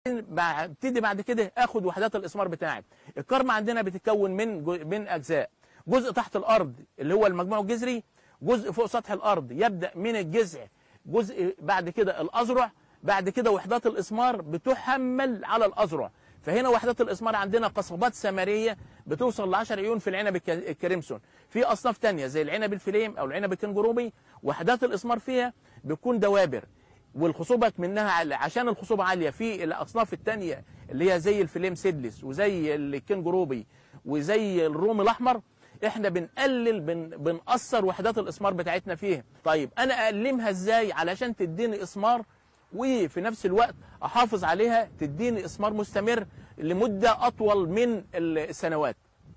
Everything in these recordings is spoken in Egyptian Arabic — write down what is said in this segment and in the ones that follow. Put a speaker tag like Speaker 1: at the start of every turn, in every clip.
Speaker 1: ابتدي بعد كده اخد وحدات الاسمار بتاعي الكرم عندنا بتتكون من جو من اجزاء جزء تحت الارض اللي هو المجموع الجذري جزء فوق سطح الارض يبدا من الجذع جزء بعد كده الاذرع بعد كده وحدات الاسمار بتحمل على الاذرع فهنا وحدات الاسمار عندنا قصبات ثمريه بتوصل ل 10 عيون في العنب الك- الكريمسون في اصناف تانية زي العنب الفليم او العنب الكنجروبي وحدات الاسمار فيها بتكون دوابر والخصوبة منها عالية عشان الخصوبة عالية في الأصناف التانية اللي هي زي الفليم سيدلس وزي الكنجروبي وزي الروم الأحمر احنا بنقلل بن بنقصر وحدات الإسمار بتاعتنا فيها طيب أنا أقلمها إزاي علشان تديني إسمار وفي نفس الوقت أحافظ عليها تديني إسمار مستمر لمدة أطول من السنوات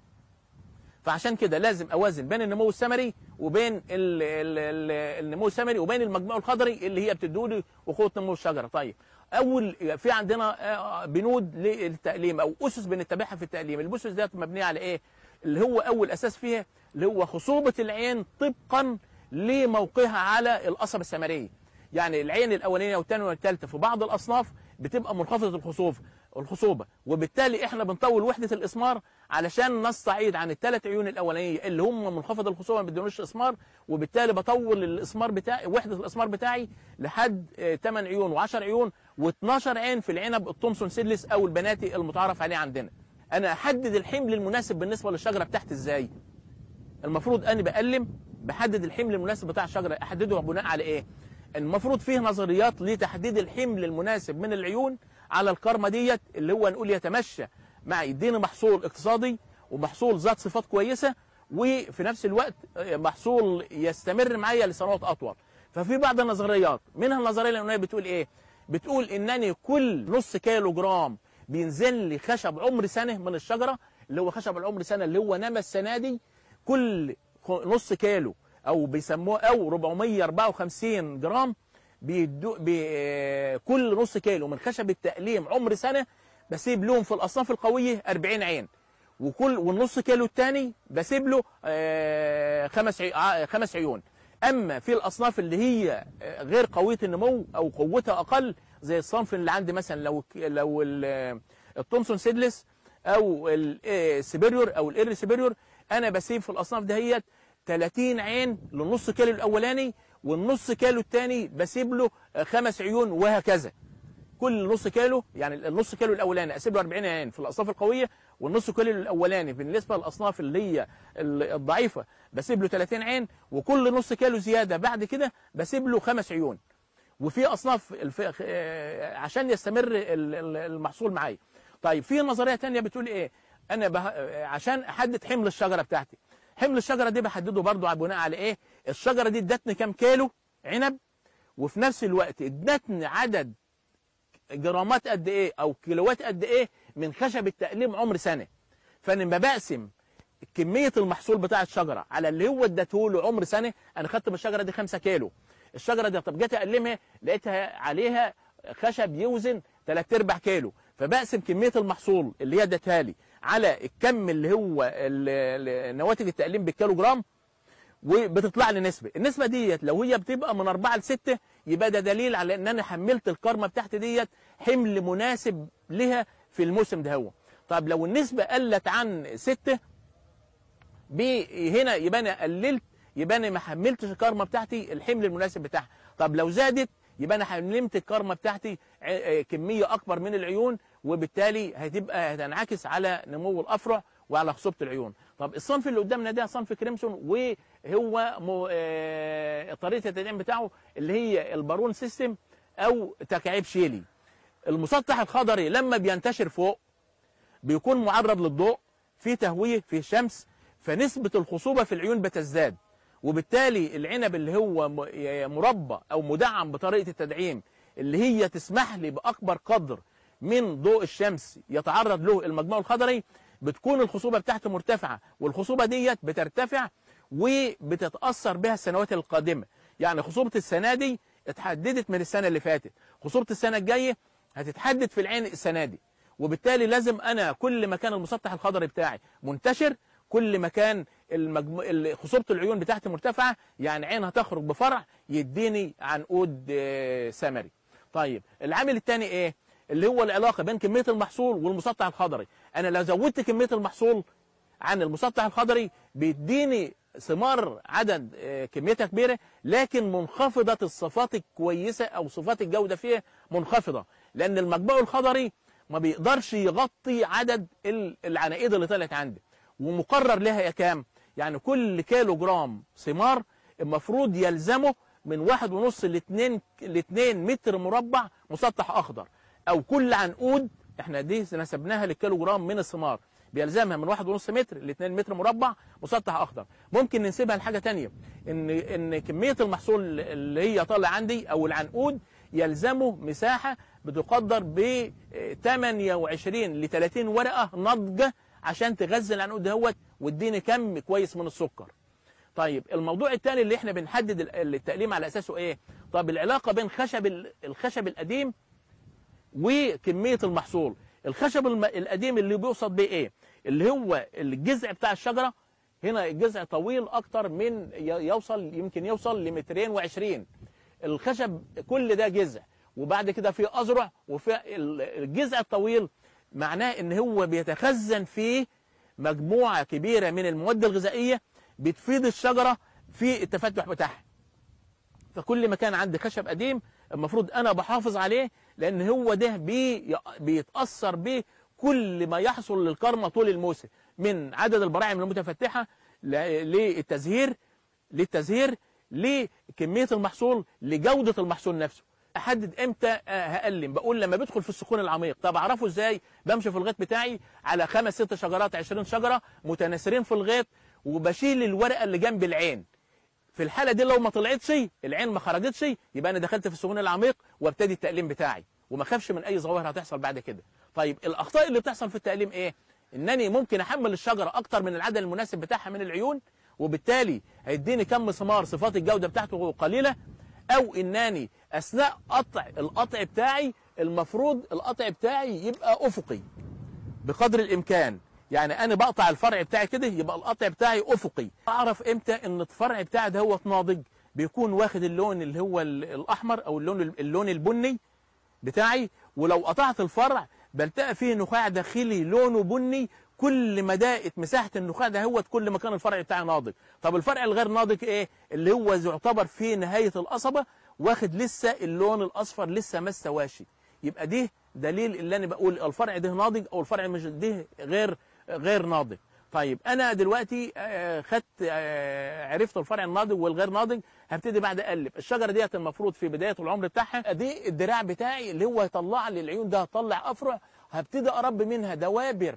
Speaker 1: فعشان كده لازم اوازن بين النمو الثمري وبين ال ال ال النمو الثمري وبين المجموع الخضري اللي هي بتدولي وقوه نمو الشجره طيب اول في عندنا آه، بنود للتأليم او اسس بنتبعها في التأليم الاسس ديت مبنيه على ايه اللي هو اول اساس فيها اللي هو خصوبه العين طبقا لموقعها على القصبه الثمريه يعني العين الاولانيه والثانيه والثالثه في بعض الاصناف بتبقى منخفضه الخصوبه الخصوبه وبالتالي احنا بنطول وحده الاسمار علشان نستعيد عن الثلاث عيون الاولانيه اللي هم منخفض الخصوبه ما بيدونوش اسمار وبالتالي بطول الاسمار بتاعي وحده الاسمار بتاعي لحد 8 عيون و10 عيون و12 عين في العنب التومسون سيدلس او البناتي المتعارف عليه عندنا انا احدد الحمل المناسب بالنسبه للشجره بتاعتي ازاي المفروض انا بقلم بحدد الحمل المناسب بتاع الشجره احدده بناء على ايه المفروض فيه نظريات لتحديد الحمل المناسب من العيون على الكرمه ديت اللي هو نقول يتمشى مع يديني محصول اقتصادي ومحصول ذات صفات كويسه وفي نفس الوقت محصول يستمر معايا لسنوات اطول ففي بعض النظريات منها النظريه الاولانيه بتقول ايه بتقول انني كل نص كيلو جرام بينزل لي خشب عمر سنه من الشجره اللي هو خشب العمر سنه اللي هو نما السنه دي كل خ- نص كيلو او بيسموه او 454 جرام بيدو بي آه، كل نص كيلو من خشب التقليم عمر سنه بسيب لهم في الاصناف القويه 40 عين وكل والنص كيلو الثاني بسيب له آه، خمس عي- ع- خمس عيون اما في الاصناف اللي هي آه، غير قويه النمو او قوتها اقل زي الصنف اللي عندي مثلا لو لو ال- آه، التومسون سيدلس او السبيريور او الاير سبيريور انا بسيب في الاصناف دهيت 30 عين للنص كيلو الاولاني والنص كيلو الثاني بسيب له آه، خمس عيون وهكذا كل نص كيلو يعني النص كيلو الاولاني اسيب له 40 عين في الاصناف القويه والنص كيلو الاولاني بالنسبه للاصناف اللي هي ال- الضعيفه بسيب له 30 عين وكل نص كيلو زياده بعد كده بسيب له خمس عيون وفي اصناف الف... آه، عشان يستمر ال- ال- المحصول معايا طيب في نظريه تانية بتقول ايه انا به... آه، عشان احدد حمل الشجره بتاعتي حمل الشجره دي بحدده برضو على بناء على ايه الشجره دي ادتني كام كيلو عنب وفي نفس الوقت ادتني عدد جرامات قد ايه او كيلوات قد ايه من خشب التقليم عمر سنه فانا لما بقسم كميه المحصول بتاع الشجره على اللي هو ادته له عمر سنه انا خدت من الشجره دي 5 كيلو الشجره دي طب جيت اقلمها لقيتها عليها خشب يوزن 3 ارباع كيلو فبقسم كميه المحصول اللي هي ادتها لي على الكم اللي هو ال- ال- نواتج التقليم بالكيلو جرام وبتطلع لي نسبه النسبه ديت لو هي بتبقى من 4 ل 6 يبقى ده دليل على ان انا حملت الكرمه بتاعتي ديت حمل مناسب لها في الموسم ده هو طب لو النسبه قلت عن 6 هنا يبقى انا قللت يبقى انا ما حملتش الكرمه بتاعتي الحمل المناسب بتاعها طب لو زادت يبقى انا حملت الكرمه بتاعتي ع- آه، كميه اكبر من العيون وبالتالي هتبقى هتنعكس على نمو الافرع وعلى خصوبه العيون طب الصنف اللي قدامنا ده صنف كريمسون وهو م... آه... طريقه التدعيم بتاعه اللي هي البارون سيستم او تكعيب شيلي المسطح الخضري لما بينتشر فوق بيكون معرض للضوء في تهويه في شمس فنسبه الخصوبه في العيون بتزداد وبالتالي العنب اللي هو م- ي- مربى او مدعم بطريقه التدعيم اللي هي تسمح لي باكبر قدر من ضوء الشمس يتعرض له المجموع الخضري بتكون الخصوبه بتاعته مرتفعه والخصوبه ديت بترتفع وبتتاثر بها السنوات القادمه يعني خصوبه السنه دي اتحددت من السنه اللي فاتت خصوبه السنه الجايه هتتحدد في العين السنه دي وبالتالي لازم انا كل ما كان المسطح الخضري بتاعي منتشر كل ما كان المجمو... ال- خصوبه العيون بتاعتي مرتفعه يعني عين هتخرج بفرع يديني عنقود آه، ثمري طيب العامل الثاني ايه اللي هو العلاقه بين كميه المحصول والمسطح الخضري انا لو زودت كميه المحصول عن المسطح الخضري بيديني ثمار عدد آه، كميتها كبيره لكن منخفضه الصفات الكويسه او صفات الجوده فيها منخفضه لان المجموع الخضري ما بيقدرش يغطي عدد ال- العناقيد اللي طلعت عندي ومقرر لها يا كام يعني كل كيلو جرام ثمار المفروض يلزمه من واحد ونص لاتنين لاتنين متر مربع مسطح اخضر او كل عنقود احنا دي نسبناها للكيلو جرام من الثمار بيلزمها من واحد ونص متر ل 2 متر مربع مسطح اخضر ممكن ننسبها لحاجه تانية ان ان كميه المحصول اللي هي طالع عندي او العنقود يلزمه مساحه بتقدر ب 28 ل 30 ورقه نضجه عشان تغذي العنقود دهوت واديني كم كويس من السكر طيب الموضوع الثاني اللي احنا بنحدد ال- التقليم على اساسه ايه طب العلاقه بين خشب ال- الخشب القديم وكميه المحصول الخشب الم- القديم اللي بيقصد بيه ايه اللي هو الجذع بتاع الشجره هنا الجذع طويل اكتر من ي- يوصل يمكن يوصل لمترين وعشرين الخشب كل ده جذع وبعد كده في اذرع وفي ال- الجذع الطويل معناه ان هو بيتخزن فيه مجموعه كبيره من المواد الغذائيه بتفيد الشجره في التفتح بتاعها فكل ما كان عندي خشب قديم المفروض انا بحافظ عليه لان هو ده بي بيتاثر بيه كل ما يحصل للكرمه طول الموسم من عدد البراعم المتفتحه ل- للتزهير للتزهير لكميه المحصول لجوده المحصول نفسه احدد امتى آه، هقلم بقول لما بدخل في السكون العميق طب اعرفه ازاي بمشي في الغيط بتاعي على خمس ست شجرات 20 شجره متناثرين في الغيط وبشيل الورقه اللي جنب العين في الحاله دي لو ما طلعتش العين ما خرجتش يبقى انا دخلت في السجون العميق وابتدي التأليم بتاعي وما اخافش من اي ظواهر هتحصل بعد كده طيب الاخطاء اللي بتحصل في التأليم ايه انني ممكن احمل الشجره اكتر من العدد المناسب بتاعها من العيون وبالتالي هيديني كم ثمار صفات الجوده بتاعته قليله او انني اثناء قطع القطع بتاعي المفروض القطع بتاعي يبقى افقي بقدر الامكان يعني انا بقطع الفرع بتاعي كده يبقى القطع بتاعي افقي اعرف امتى ان الفرع بتاعي ده هو ناضج بيكون واخد اللون اللي هو ال- الاحمر او اللون اللون البني بتاعي ولو قطعت الفرع بلتقى فيه نخاع داخلي لونه بني كل ما ضاقت مساحه النخاع ده هو كل ما كان الفرع بتاعي ناضج طب الفرع الغير ناضج ايه اللي هو يعتبر في نهايه القصبه واخد لسه اللون الاصفر لسه ما استواشي يبقى دي دليل اللي انا بقول الفرع ده ناضج او الفرع مش ده غير غير ناضج طيب انا دلوقتي آه، خدت آه، عرفت الفرع الناضج والغير ناضج هبتدي بعد اقلب الشجره ديت المفروض في بدايه العمر بتاعها دي الدراع بتاعي اللي هو يطلع لي العيون ده هتطلع افرع هبتدي اربي منها دوابر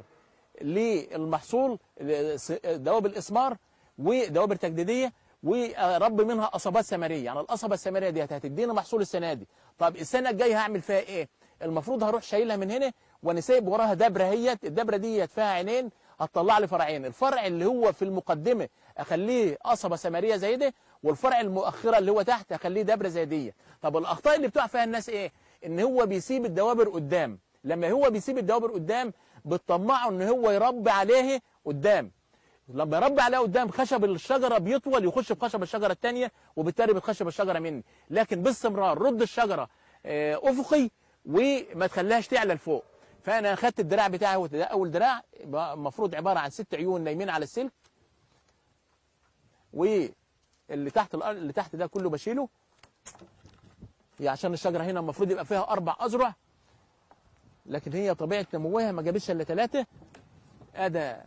Speaker 1: للمحصول دوابر الاسمار ودوابر تجديديه ورب منها قصبات ثمريه يعني القصبه الثمريه ديت هتدينا محصول السنه دي طب السنه الجايه هعمل فيها ايه المفروض هروح شايلها من هنا وانا سايب وراها دبره هيت الدبره ديت فيها عينين هتطلع لي فرعين الفرع اللي هو في المقدمه اخليه قصبه ثمريه زي ده والفرع المؤخره اللي هو تحت اخليه دبره زي دي طب الاخطاء اللي بتقع فيها الناس ايه ان هو بيسيب الدوابر قدام لما هو بيسيب الدوابر قدام بتطمعه ان هو يربي عليه قدام لما يربي عليها قدام خشب الشجره بيطول يخش في خشب الشجره الثانيه وبالتالي بتخشب الشجره مني لكن باستمرار رد الشجره آه، افقي وما تخليهاش تعلى لفوق فانا خدت الدراع بتاعي هو ده اول دراع يبقى المفروض عباره عن ست عيون نايمين على السلك واللي تحت الارض اللي تحت ده كله بشيله يعني عشان الشجره هنا المفروض يبقى فيها اربع اذرع لكن هي طبيعه نموها ما جابتش الا ثلاثه ادى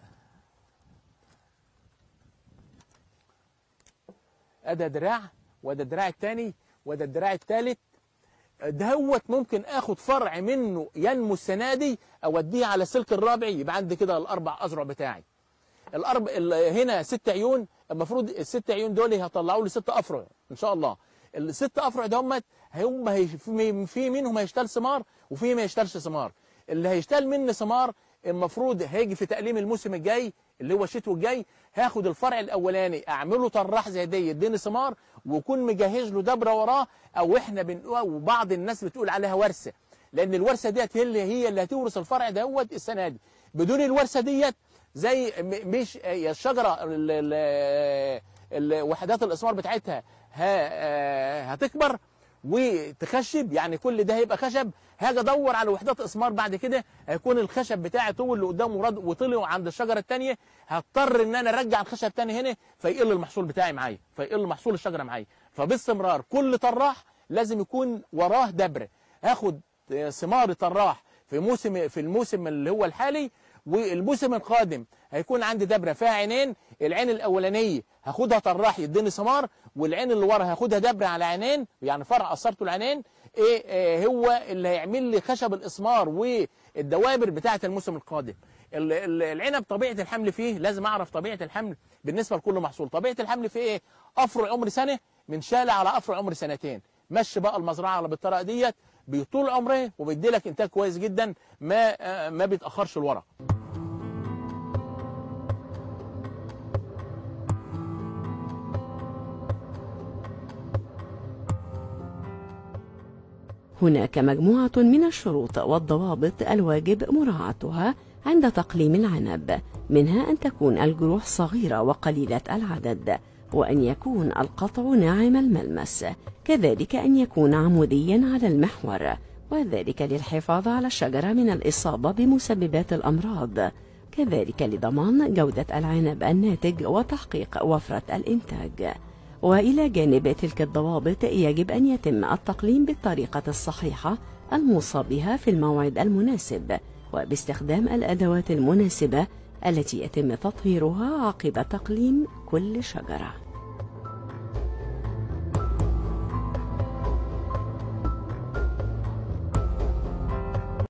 Speaker 1: ادى دراع وده الدراع الثاني وده الدراع الثالث دهوت ممكن اخد فرع منه ينمو السنه دي اوديه على السلك الرابع يبقى عندي كده الاربع اذرع بتاعي الاربع ال- هنا ست عيون المفروض الست عيون دول هيطلعوا لي ست افرع ان شاء الله الست افرع دول هم هي في في منهم هيشتغل ثمار وفي ما يشتغلش ثمار اللي هيشتغل مني ثمار المفروض هيجي في تقليم الموسم الجاي اللي هو الشتوي الجاي هاخد الفرع الاولاني اعمله طراح زي دي يديني ثمار ويكون مجهز له دبره وراه او احنا بنقول وبعض الناس بتقول عليها ورثه لان الورثه ديت هي اللي هي اللي هتورث الفرع دوت السنه دي بدون الورثه ديت زي م- مش يا الشجره ال- ال- ال- وحدات الاسمار بتاعتها ه- آه، هتكبر وتخشب يعني كل ده هيبقى خشب هاجي ادور على وحدات اسمار بعد كده هيكون الخشب بتاعي طول لقدام ورد وطلع عند الشجره الثانيه هضطر ان انا ارجع الخشب تاني هنا فيقل المحصول بتاعي معايا فيقل محصول الشجره معايا فباستمرار كل طراح لازم يكون وراه دبر هاخد ثمار طراح في موسم في الموسم اللي هو الحالي والموسم القادم هيكون عندي دبره فيها عينين العين الاولانيه هاخدها طراح يديني ثمار والعين اللي ورا هاخدها دبره على عينين يعني فرع قصرته العينين ايه, إيه هو اللي هيعمل لي خشب الاسمار والدوابر بتاعه الموسم القادم ال- ال- العنب طبيعه الحمل فيه لازم اعرف طبيعه الحمل بالنسبه لكل محصول طبيعه الحمل فيه ايه افرع عمر سنه من شالة على افرع عمر سنتين مشي بقى المزرعه على بالطريقه ديت بيطول عمره وبيدي لك انتاج كويس جدا ما آه، ما بيتاخرش الورق
Speaker 2: هناك مجموعة من الشروط والضوابط الواجب مراعاتها عند تقليم العنب منها أن تكون الجروح صغيرة وقليلة العدد وأن يكون القطع ناعم الملمس كذلك أن يكون عموديا على المحور وذلك للحفاظ على الشجرة من الإصابة بمسببات الأمراض كذلك لضمان جودة العنب الناتج وتحقيق وفرة الإنتاج وإلى جانب تلك الضوابط يجب أن يتم التقليم بالطريقة الصحيحة الموصى بها في الموعد المناسب وباستخدام الأدوات المناسبة التي يتم تطهيرها عقب تقليم كل شجرة